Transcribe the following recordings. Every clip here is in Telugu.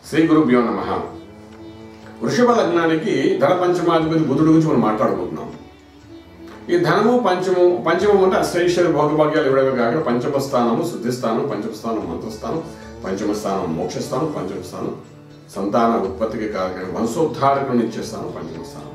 శ్రీ గురుభ్యో నమ వృషభ లగ్నానికి ధన పంచమాధిపతి బుధుడు గురించి మనం మాట్లాడుకుంటున్నాం ఈ ధనము పంచము పంచమం అంటే అష్టైశ్వర్య భోగభాగ్యాలు ఇవ్వడమే కాక పంచమ స్థానము శుద్ధి స్థానం పంచమ స్థానం మంత్రస్థానం పంచమ స్థానం మోక్షస్థానం పంచమ స్థానం సంతాన ఉత్పత్తికి కారక వంశోద్ధారకులను ఇచ్చే స్థానం పంచమ స్థానం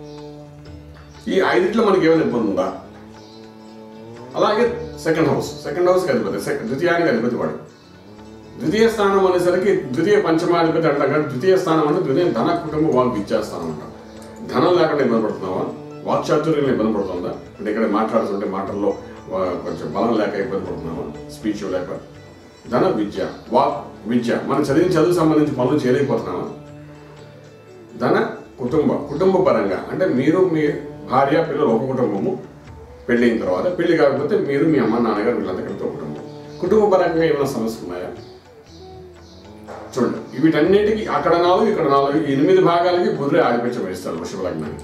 ఈ ఐదింట్లో మనకి ఏమైనా ఇబ్బంది ఉందా అలాగే సెకండ్ హౌస్ సెకండ్ హౌస్కి అధిపతి సెకండ్ ద్వితీయానికి అధిపతి వాడు ద్వితీయ స్థానం అనేసరికి ద్వితీయ పంచమాధిపతి అంటాం కానీ ద్వితీయ స్థానం అంటే ద్వితీయ ధన కుటుంబం వాళ్ళు విద్యాస్థానం అంటాం ధనం లేకుండా ఇబ్బంది పడుతున్నావా వాక్చాతుర్యంలో ఇబ్బంది పడుతుందా అంటే ఇక్కడ మాట్లాడుతుంటే మాటల్లో ఆ, కొంచెం బలం లేక ఇబ్బంది పడుతున్నావా స్పీచ్ లేక ధన విద్య వాక్ విద్య మనం చదివిన చదువు సంబంధించి పనులు చేయలేకపోతున్నావా ధన కుటుంబ కుటుంబ పరంగా అంటే మీరు మీ భార్య పిల్లలు ఒక కుటుంబము పెళ్ళైన తర్వాత పెళ్లి కాకపోతే మీరు మీ అమ్మ నాన్నగారు వీళ్ళంతా కలిపి ఒక కుటుంబం కుటుంబ పరంగా ఏమైనా సమస్యలు ఉన్నాయా చూడండి వీటన్నిటికీ అక్కడ నాలుగు ఇక్కడ నాలుగు ఈ ఎనిమిది భాగాలకి బుధుడే ఆధిపత్యం వహిస్తాడు వృషభ లగ్నానికి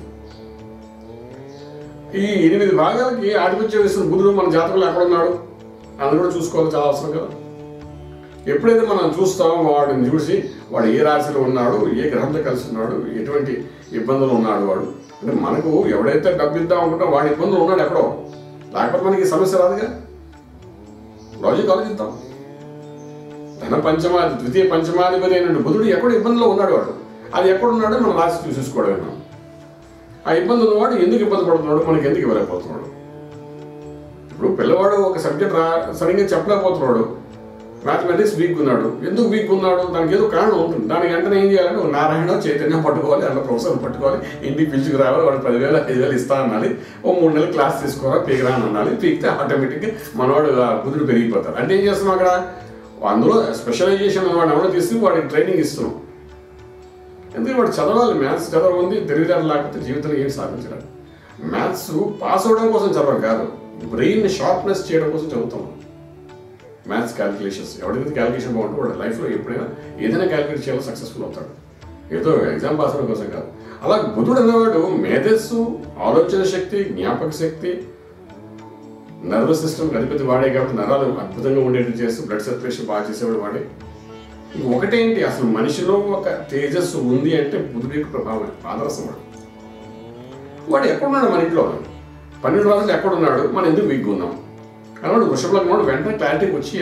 ఈ ఎనిమిది భాగాలకి ఆధిపత్యం వహిస్తున్న బుధుడు మన జాతకంలో ఎక్కడ ఉన్నాడు అది కూడా చూసుకోవాలి చాలా అవసరం కదా ఎప్పుడైతే మనం చూస్తామో వాడిని చూసి వాడు ఏ రాశిలో ఉన్నాడు ఏ గ్రహంతో కలిసి ఉన్నాడు ఎటువంటి ఇబ్బందులు ఉన్నాడు వాడు అంటే మనకు ఎవడైతే డబ్బు ఇద్దాం అనుకుంటా వాడి ఇబ్బందులు ఉన్నాడు ఎక్కడో లేకపోతే మనకి ఈ సమస్య రాదుగా లాజిక్ ఆలోచిద్దాం ధన పంచమాది ద్వితీయ పంచమాధిపతి అయిన బుధుడు ఎక్కడ ఇబ్బందిలో ఉన్నాడు వాడు అది ఎక్కడ ఉన్నాడో మనం రాసి చూసేసుకోవడమే మనం ఆ ఇబ్బంది ఉన్నవాడు ఎందుకు ఇబ్బంది పడుతున్నాడు మనకి ఎందుకు ఇవ్వలేకపోతున్నాడు ఇప్పుడు పిల్లవాడు ఒక సబ్జెక్ట్ రా సరిగ్గా చెప్పలేకపోతున్నాడు మ్యాథమెటిక్స్ వీక్ ఉన్నాడు ఎందుకు వీక్ ఉన్నాడు దానికి ఏదో కారణం ఉంటుంది దానికి వెంటనే ఏం చేయాలంటే ఒక నారాయణ చైతన్యం పట్టుకోవాలి అలా ప్రొఫెసర్ పట్టుకోవాలి ఇంటికి పిలుచుకు రావాలి వాడు పదివేలు ఐదు వేలు ఇస్తా అనాలి ఓ మూడు నెలలు క్లాస్ తీసుకోరా పీకరా అని అనాలి పీకితే ఆటోమేటిక్గా మనవాడు ఆ బుద్ధుడు పెరిగిపోతారు అంటే ఏం చేస్తున్నాం అక్కడ అందులో స్పెషలైజేషన్ వాడు ఎవడో తీసి వాడికి ట్రైనింగ్ ఇస్తున్నాం ఎందుకంటే వాడు చదవాలి మ్యాథ్స్ చదవాలి తెలివితేటలు లేకపోతే జీవితంలో ఏం సాధించలేడు మ్యాథ్స్ పాస్ అవడం కోసం చదవడం కాదు బ్రెయిన్ షార్ప్నెస్ చేయడం కోసం చదువుతాం మ్యాథ్స్ క్యాలిక్యులేషన్స్ ఎవరికైతే క్యాలిక్యులేషన్ బాగుంటే వాడు లైఫ్లో ఎప్పుడైనా ఏదైనా క్యాలిక్యులేట్ చేయాలో సక్సెస్ఫుల్ అవుతాడు ఏదో ఎగ్జామ్ పాస్ అవడం కోసం కాదు అలా బుధుడు అనేవాడు మేధస్సు ఆలోచన శక్తి జ్ఞాపక శక్తి నర్వస్ సిస్టమ్ అధిపతి వాడే కాబట్టి నరాలు అద్భుతంగా ఉండేట్టు చేస్తూ బ్లడ్ సర్క్యులేషన్ బాగా చేసేవాడు వాడే ఇంక ఒకటేంటి అసలు మనిషిలో ఒక తేజస్సు ఉంది అంటే బుధుడి యొక్క ప్రభావం ఆదర్శం వాడు వాడు ఎక్కడున్నాడు మన ఇంట్లో పన్నెండు రోజులు ఎక్కడున్నాడు మనం ఎందుకు వీక్గా ఉన్నాం కాబట్టి వృషభ లగ్నం వెంటనే క్లారిటీకి వచ్చి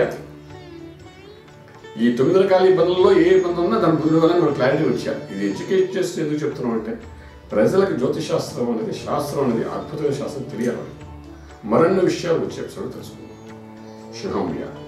ఈ తొమ్మిది రకాల ఇబ్బందుల్లో ఏ ఇబ్బంది ఉన్నా దాని బుద్ధుడు వల్ల మనకు క్లారిటీ వచ్చారు ఇది ఎడ్యుకేట్ చేస్తూ ఎందుకు చెప్తున్నాం అంటే ప్రజలకు జ్యోతిష్ శాస్త్రం అనేది శాస్త్రం అనేది అద్భుతమైన శాస్త్రం తెలియాలి మరిన్ని విషయాలు వచ్చే ఎపిసోడ్ తెలుసుకుందాం శుభం వ్యాధి